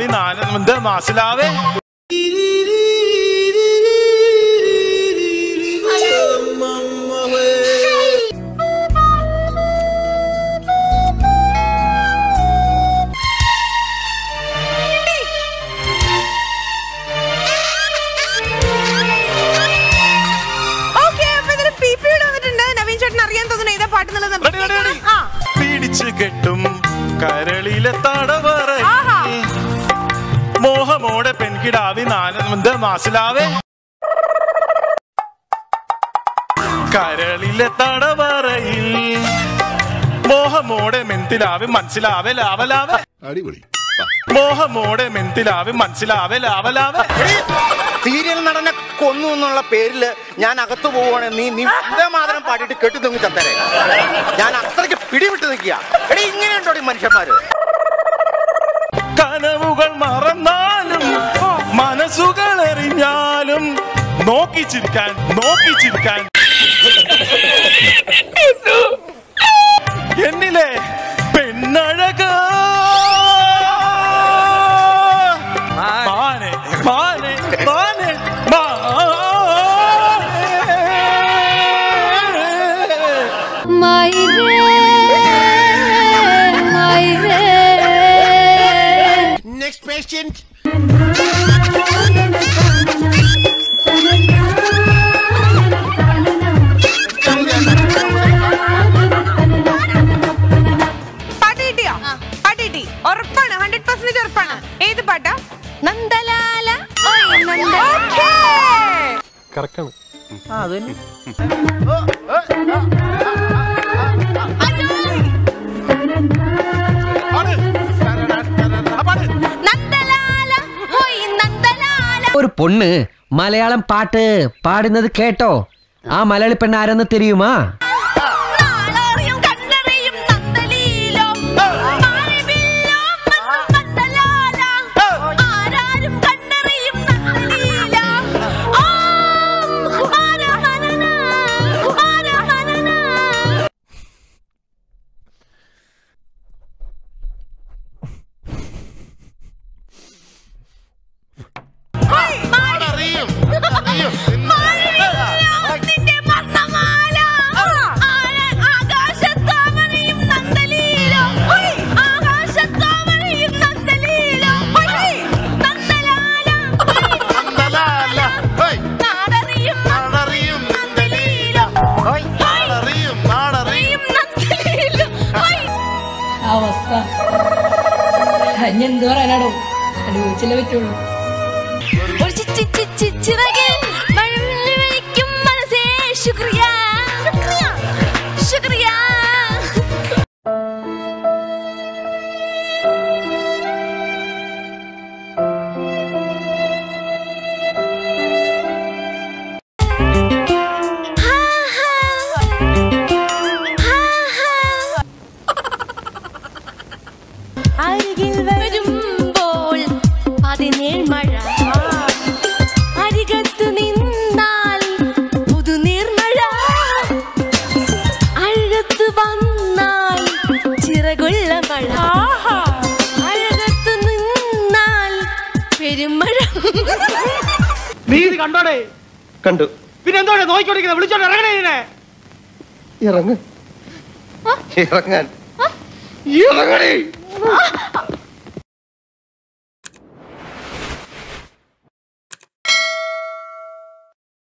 പെൺകിടാവി നാനന്ദ മാസിലാവേ okay, അപ്പൊ ഇതില് PP ഇവിടെ വന്നിട്ടുണ്ട്. നവീൻ ചേട്ടൻ അറിയാൻ തോന്നുന്നു ഏതാ പാട്ട് എന്നുള്ളത് നമുക്ക് റെഡി, റെഡി, റെഡി. ആ. പിടിച്ചു കെട്ടും കരളിലെ തടവറ ആഹാ. മോഹമോടെ പെൺകിടാവി നാനന്ദ മാസിലാവേ കരളിലെ തടവറയിൽ മോഹമോടെ മെന്തിലാവി മനസ്സിലാവേ ലാവലാവേ അടിപൊളി മോഹമോടെ മെന്തിലാവി മനസ്സിലാവേ ലാവലാവേ സീരിയൽ നടനെ കൊന്നു എന്നുള്ള പേരില് ഞാൻ അകത്തു പോവുകയാണ് നീ നീ വന്ദേ മാതരം പാടിയിട്ട് കെട്ടി തങ്ങി ചത്തരെ ഞാൻ അത്രയ്ക്ക് പിടിവിട്ട് നിൽക്കുക എടീ ഇങ്ങനെയുണ്ടോ ഈ മനുഷ്യന്മാര് കനവുകൾ മറന്നാലും മനസ്സുകൾ എറിഞ്ഞാലും നോക്കി ചിരിക്കാൻ നോക്കി ചിരിക്കാൻ എന്നിലെ പെണ്ണഴക മാനെ മാനെ മാനെ മാനെ നെക്സ്റ്റ് പേഷ്യന്റ് പാട്ട് കിട്ടിയോ പാട്ട് കിട്ടി ഉറപ്പാണ് ഹൺഡ്രഡ് പെർസെന്റേജ് ഉറപ്പാണ് ഏത് പാട്ടാ നന്ദലാല ഓക്കേ. ஒரு பொண்ணு மலையாளம் பாட்டு பாடுனது கேட்டோ ஆ மலையாளி பெண் ஆരെന്ന് தெரியுமா അവസ്ഥ ഇനി എന്ത് പറയാനാടോ അനുഭവിച്ചല്ലേ പറ്റുള്ളൂ അരികിൽ വരുമ്പോൾ പതിനേഴ് മഴ അരികത്ത് നിന്നാൽ പുതുനീർമഴ അഴകത്ത് വന്നാൽ ചിറകുള്ള മഴ അഴകത്ത് നിന്നാൽ പെരുമഴ നീ ഇത് കണ്ടോടെ കണ്ടു പിന്നെ എന്തോടെ നോക്കിക്കൊണ്ടിരിക്കുന്നത് വിളിച്ചോണ്ട് ഇറങ്ങണേ ഇതിനെ ഇറങ്ങ് ഇറങ്ങാൻ ഇറങ്ങണേ